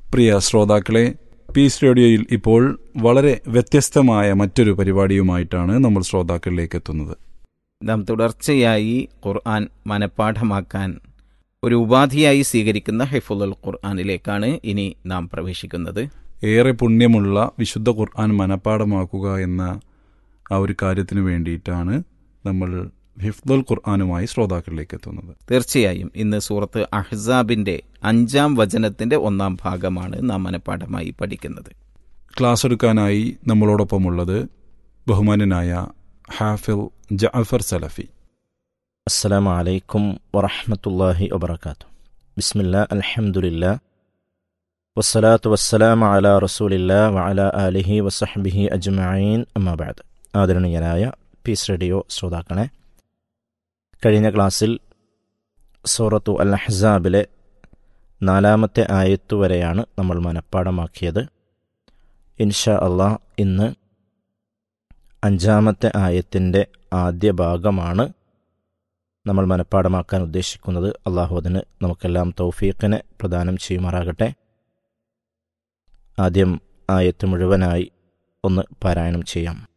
പ്രിയ ശ്രോതാക്കളെ പീസ് റേഡിയോയിൽ ഇപ്പോൾ വളരെ വ്യത്യസ്തമായ മറ്റൊരു പരിപാടിയുമായിട്ടാണ് നമ്മൾ ശ്രോതാക്കളിലേക്ക് എത്തുന്നത് നാം തുടർച്ചയായി ഖുർആൻ മനഃപ്പാഠമാക്കാൻ ഒരു ഉപാധിയായി സ്വീകരിക്കുന്ന ഹിഫുൽ ഖുർആനിലേക്കാണ് ഇനി നാം പ്രവേശിക്കുന്നത് ഏറെ പുണ്യമുള്ള വിശുദ്ധ ഖുർആൻ മനഃപ്പാടമാക്കുക എന്ന ആ ഒരു കാര്യത്തിന് വേണ്ടിയിട്ടാണ് നമ്മൾ ഹിഫ്ദുൽ ഖുർആനുമായി ശ്രോതാക്കളിലേക്ക് എത്തുന്നത് തീർച്ചയായും ഇന്ന് സൂറത്ത് അഹ്സാബിന്റെ അഞ്ചാം വചനത്തിന്റെ ഒന്നാം ഭാഗമാണ് നാം മനഃപ്പാഠമായി പഠിക്കുന്നത് ക്ലാസ് എടുക്കാനായി നമ്മളോടൊപ്പമുള്ളത് ബഹുമാനനായ ഹാഫിൽ ജഅഫർ സലഫി السلام عليكم ورحمة الله وبركاته بسم الله الحمد لله والصلاة والسلام على رسول الله وعلى آله وصحبه أجمعين أما بعد ആദരണീയനായ പീസ് റേഡിയോ ശ്രോതാക്കളെ കഴിഞ്ഞ ക്ലാസ്സിൽ സൂറത്തു അൽ അഹ്സാബിലെ നാലാമത്തെ ആയത്തു വരെയാണ് നമ്മൾ മനഃപ്പാടമാക്കിയത് ഇൻഷാ അള്ളാഹ് ഇന്ന് അഞ്ചാമത്തെ ആയത്തിൻ്റെ ആദ്യ ഭാഗമാണ് നമ്മൾ മനഃപ്പാടമാക്കാൻ ഉദ്ദേശിക്കുന്നത് അള്ളാഹു അതിന് നമുക്കെല്ലാം തൗഫീഖിനെ പ്രദാനം ചെയ്യുമാറാകട്ടെ ആദ്യം ആയത്ത് മുഴുവനായി ഒന്ന് പാരായണം ചെയ്യാം